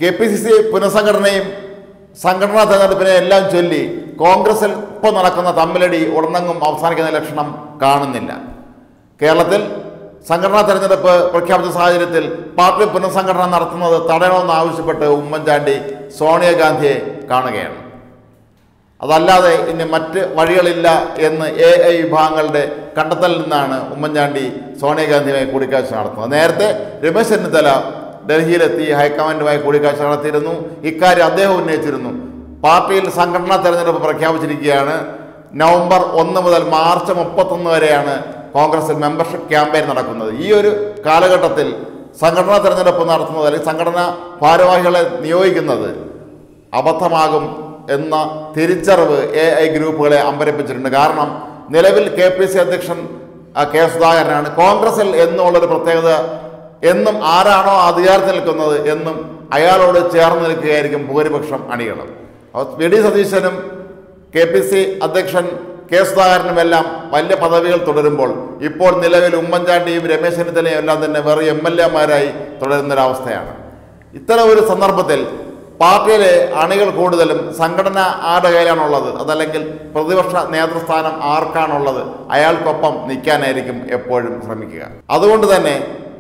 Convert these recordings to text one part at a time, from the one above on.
K P C C പുനഃസംഘടനയും സംഘടനാ തെരഞ്ഞെടുപ്പിനെ എല്ലാം ചൊല്ലി കോൺഗ്രസിൽ ഇപ്പോൾ നടക്കുന്ന തമ്മിലടി ഉടനെങ്ങും അവസാനിക്കുന്ന ലക്ഷണം കാണുന്നില്ല കേരളത്തിൽ സംഘടനാ തെരഞ്ഞെടുപ്പ് പ്രഖ്യാപിച്ച സാഹചര്യത്തിൽ പാർട്ടി പുനഃസംഘടന നടത്തുന്നത് തടയണമെന്ന് ആവശ്യപ്പെട്ട് ഉമ്മൻചാണ്ടി സോണിയാഗാന്ധിയെ കാണുകയാണ് അതല്ലാതെ ഇനി മറ്റ് വഴികളില്ല എന്ന് എ ഐ വിഭാഗങ്ങളുടെ കണ്ടെത്തലിൽ നിന്നാണ് ഉമ്മൻചാണ്ടി സോണിയാഗാന്ധിയുമായി കൂടിക്കാഴ്ച നടത്തുന്നത് നേരത്തെ രമേശ് ചെന്നിത്തല ഡൽഹിയിലെത്തി ഹൈക്കമാൻഡുമായി കൂടിക്കാഴ്ച നടത്തിയിരുന്നു ഇക്കാര്യം അദ്ദേഹം ഉന്നയിച്ചിരുന്നു പാർട്ടിയിൽ സംഘടനാ തെരഞ്ഞെടുപ്പ് പ്രഖ്യാപിച്ചിരിക്കുകയാണ് നവംബർ ഒന്ന് മുതൽ മാർച്ച് മുപ്പത്തൊന്ന് വരെയാണ് കോൺഗ്രസിൽ മെമ്പർഷിപ്പ് ക്യാമ്പയിൻ നടക്കുന്നത് ഈ ഒരു കാലഘട്ടത്തിൽ സംഘടനാ തെരഞ്ഞെടുപ്പ് നടത്തുന്നത് അല്ലെങ്കിൽ സംഘടനാ ഭാരവാഹികളെ നിയോഗിക്കുന്നത് അബദ്ധമാകും എന്ന തിരിച്ചറിവ് എ ഐ ഗ്രൂപ്പുകളെ അമ്പരപ്പിച്ചിട്ടുണ്ട് കാരണം നിലവിൽ കെ പി സി അധ്യക്ഷൻ ആ, കെ സുധാകരനാണ് കോൺഗ്രസിൽ എന്നുള്ളൊരു പ്രത്യേകത എന്നും ആരാണോ അധികാരത്തിൽ നിൽക്കുന്നത് എന്നും അയാളോട് ചേർന്ന് നിൽക്കുകയായിരിക്കും ഭൂരിപക്ഷം അണികളും അപ്പോൾ വി ഡി സതീശനും കെ പി സി അധ്യക്ഷൻ കെ സുധാകരനുമെല്ലാം വലിയ പദവികൾ തുടരുമ്പോൾ ഇപ്പോൾ നിലവിൽ ഉമ്മൻചാണ്ടിയും രമേശ് ചെന്നിത്തലയും എല്ലാം തന്നെ വെറും എം എൽ എമാരായി തുടരുന്നൊരവസ്ഥയാണ് ഇത്തരം ഒരു സന്ദർഭത്തിൽ പാർട്ടിയിലെ അണികൾ കൂടുതലും സംഘടന ആരുടെ കയ്യിലാണുള്ളത് അതല്ലെങ്കിൽ പ്രതിപക്ഷ നേതൃസ്ഥാനം ആർക്കാണുള്ളത് അയാൾക്കൊപ്പം നിൽക്കാനായിരിക്കും എപ്പോഴും ശ്രമിക്കുക അതുകൊണ്ട് തന്നെ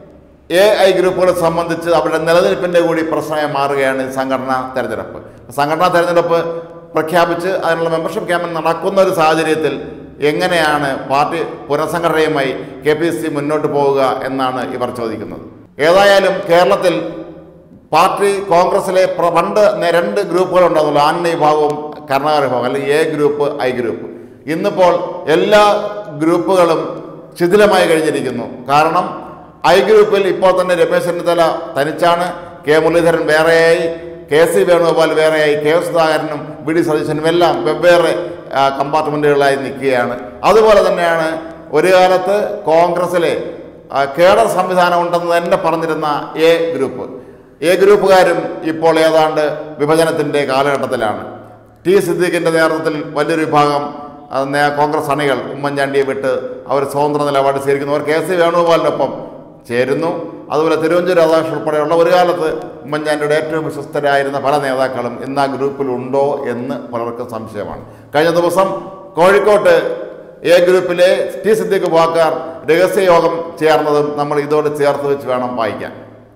എ ഐ ഗ്രൂപ്പുകളെ സംബന്ധിച്ച് അവരുടെ നിലനിൽപ്പിൻ്റെ കൂടി പ്രശ്നമായി മാറുകയാണ് ഈ സംഘടനാ തെരഞ്ഞെടുപ്പ് സംഘടനാ തെരഞ്ഞെടുപ്പ് പ്രഖ്യാപിച്ച് അതിനുള്ള മെമ്പർഷിപ്പ് ക്യാമ്പയിൻ നടക്കുന്ന ഒരു സാഹചര്യത്തിൽ എങ്ങനെയാണ് പാർട്ടി പുനഃസംഘടനയുമായി കെ പി സി മുന്നോട്ട് പോവുക എന്നാണ് ഇവർ ചോദിക്കുന്നത് ഏതായാലും കേരളത്തിൽ പാർട്ടി കോൺഗ്രസിലെ പ്ര- പണ്ട് നെ- രണ്ട് ഗ്രൂപ്പുകൾ ഉണ്ടാകുള്ളൂ ആന്യ വിഭാഗവും കർണാടക വിഭാഗം അല്ലെങ്കിൽ എ ഗ്രൂപ്പ് ഐ ഗ്രൂപ്പ് ഇന്നിപ്പോൾ എല്ലാ ഗ്രൂപ്പുകളും ശിഥിലമായി കഴിഞ്ഞിരിക്കുന്നു കാരണം ഐ ഗ്രൂപ്പിൽ ഇപ്പോൾ തന്നെ രമേശ് ചെന്നിത്തല തനിച്ചാണ് കെ മുരളീധരൻ വേറെയായി കെ സി വേണുഗോപാൽ വേറെയായി കെ സുധാകരനും വി ഡി സതീശനും എല്ലാം വെവ്വേറെ ആ, കമ്പാർട്ട്മെൻറ്റുകളായി നിൽക്കുകയാണ് അതുപോലെ തന്നെയാണ് ഒരു കാലത്ത് കോൺഗ്രസിലെ ആ, കേഡർ സംവിധാനം ഉണ്ടെന്ന് തന്നെ പറഞ്ഞിരുന്ന എ ഗ്രൂപ്പ് എ ഗ്രൂപ്പുകാരും ഇപ്പോൾ ഏതാണ്ട് വിഭജനത്തിൻ്റെ കാലഘട്ടത്തിലാണ് ടി സിദ്ദീഖിൻ്റെ നേതൃത്വത്തിൽ വലിയൊരു വിഭാഗം ആ, നേ- കോൺഗ്രസ് അണികൾ ഉമ്മൻചാണ്ടിയെ വിട്ട് അവർ സ്വതന്ത്ര നിലപാട് സ്വീകരിക്കുന്നു അവർ കെ സി വേണുഗോപാലിനൊപ്പം ചേരുന്നു അതുപോലെ തിരുവഞ്ചൂർ രാധാകൃഷ്ണൻ ഉൾപ്പെടെയുള്ള ഒരു കാലത്ത് ഉമ്മൻചാണ്ടിയുടെ ഏറ്റവും വിശ്വസ്തരായിരുന്ന പല നേതാക്കളും ഇന്ന് ആ ഗ്രൂപ്പിലുണ്ടോ എന്ന് പലർക്കും സംശയമാണ് കഴിഞ്ഞ ദിവസം കോഴിക്കോട്ട് എ ഗ്രൂപ്പിലെ ടി സിദ്ദീഖ് വാക്കാർ രഹസ്യയോഗം ചേർന്നതും നമ്മൾ ഇതോട് ചേർത്ത് വെച്ച് വേണം വായിക്കാൻ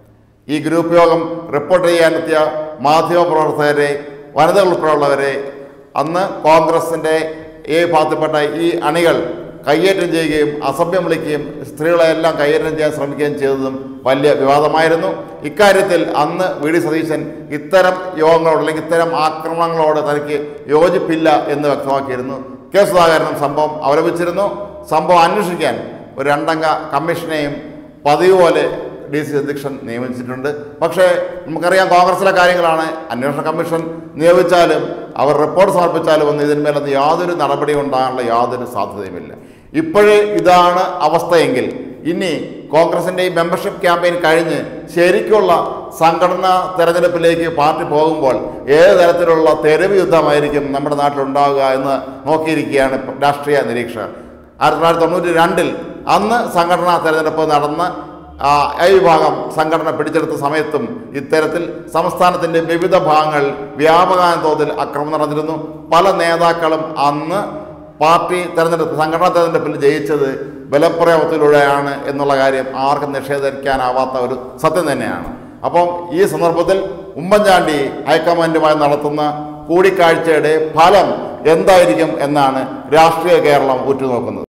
ഈ ഗ്രൂപ്പ് യോഗം റിപ്പോർട്ട് ചെയ്യാനെത്തിയ മാധ്യമപ്രവർത്തകരെ വനിതകൾ ഉൾപ്പെടെയുള്ളവരെ അന്ന് കോൺഗ്രസിൻ്റെ ഈ ഭാഗത്തിൽപ്പെട്ട ഈ അണികൾ കയ്യേറ്റം ചെയ്യുകയും അസഭ്യം വിളിക്കുകയും സ്ത്രീകളെ എല്ലാം കയ്യേറ്റം ചെയ്യാൻ ശ്രമിക്കുകയും ചെയ്തതും വലിയ വിവാദമായിരുന്നു ഇക്കാര്യത്തിൽ അന്ന് വി ഡി സതീശൻ ഇത്തരം യോഗങ്ങളോട് അല്ലെങ്കിൽ ഇത്തരം ആക്രമണങ്ങളോട് തനിക്ക് യോജിപ്പില്ല എന്ന് വ്യക്തമാക്കിയിരുന്നു കെ സുധാകരനും സംഭവം അവലപിച്ചിരുന്നു സംഭവം അന്വേഷിക്കാൻ ഒരു രണ്ടംഗ കമ്മീഷനെയും പതിവ് പോലെ ഡി സി അധ്യക്ഷൻ നിയമിച്ചിട്ടുണ്ട് പക്ഷേ നമുക്കറിയാം കോൺഗ്രസിലെ കാര്യങ്ങളാണ് അന്വേഷണ കമ്മീഷൻ നിയോഗിച്ചാലും അവർ റിപ്പോർട്ട് സമർപ്പിച്ചാലും ഒന്നും ഇതിന്മേലൊന്നും യാതൊരു നടപടി ഉണ്ടാകാനുള്ള യാതൊരു സാധ്യതയുമില്ല ഇപ്പോഴേ ഇതാണ് അവസ്ഥയെങ്കിൽ ഇനി കോൺഗ്രസിൻ്റെ ഈ മെമ്പർഷിപ്പ് ക്യാമ്പയിൻ കഴിഞ്ഞ് ശരിക്കുള്ള സംഘടനാ തെരഞ്ഞെടുപ്പിലേക്ക് പാർട്ടി പോകുമ്പോൾ ഏത് തരത്തിലുള്ള തെരുവ് യുദ്ധമായിരിക്കും നമ്മുടെ നാട്ടിലുണ്ടാവുക എന്ന് നോക്കിയിരിക്കുകയാണ് രാഷ്ട്രീയ നിരീക്ഷകർ ആയിരത്തി തൊള്ളായിരത്തി തൊണ്ണൂറ്റി രണ്ടിൽ അന്ന് സംഘടനാ തെരഞ്ഞെടുപ്പ് നടന്ന് ആ, ഐ വിഭാഗം സംഘടന പിടിച്ചെടുത്ത സമയത്തും ഇത്തരത്തിൽ സംസ്ഥാനത്തിൻ്റെ വിവിധ ഭാഗങ്ങൾ വ്യാപക തോതിൽ ആക്രമണം നടന്നിരുന്നു പല നേതാക്കളും അന്ന് പാർട്ടി തെരഞ്ഞെടുപ്പ് സംഘടനാ തെരഞ്ഞെടുപ്പിൽ ജയിച്ചത് ബലപ്രയോഗത്തിലൂടെയാണ് എന്നുള്ള കാര്യം ആർക്കും നിഷേധിക്കാനാവാത്ത ഒരു സത്യം തന്നെയാണ് അപ്പം ഈ സന്ദർഭത്തിൽ ഉമ്മൻചാണ്ടി ഹൈക്കമാൻഡുമായി നടത്തുന്ന കൂടിക്കാഴ്ചയുടെ ഫലം എന്തായിരിക്കും എന്നാണ് രാഷ്ട്രീയ കേരളം ഉറ്റുനോക്കുന്നത്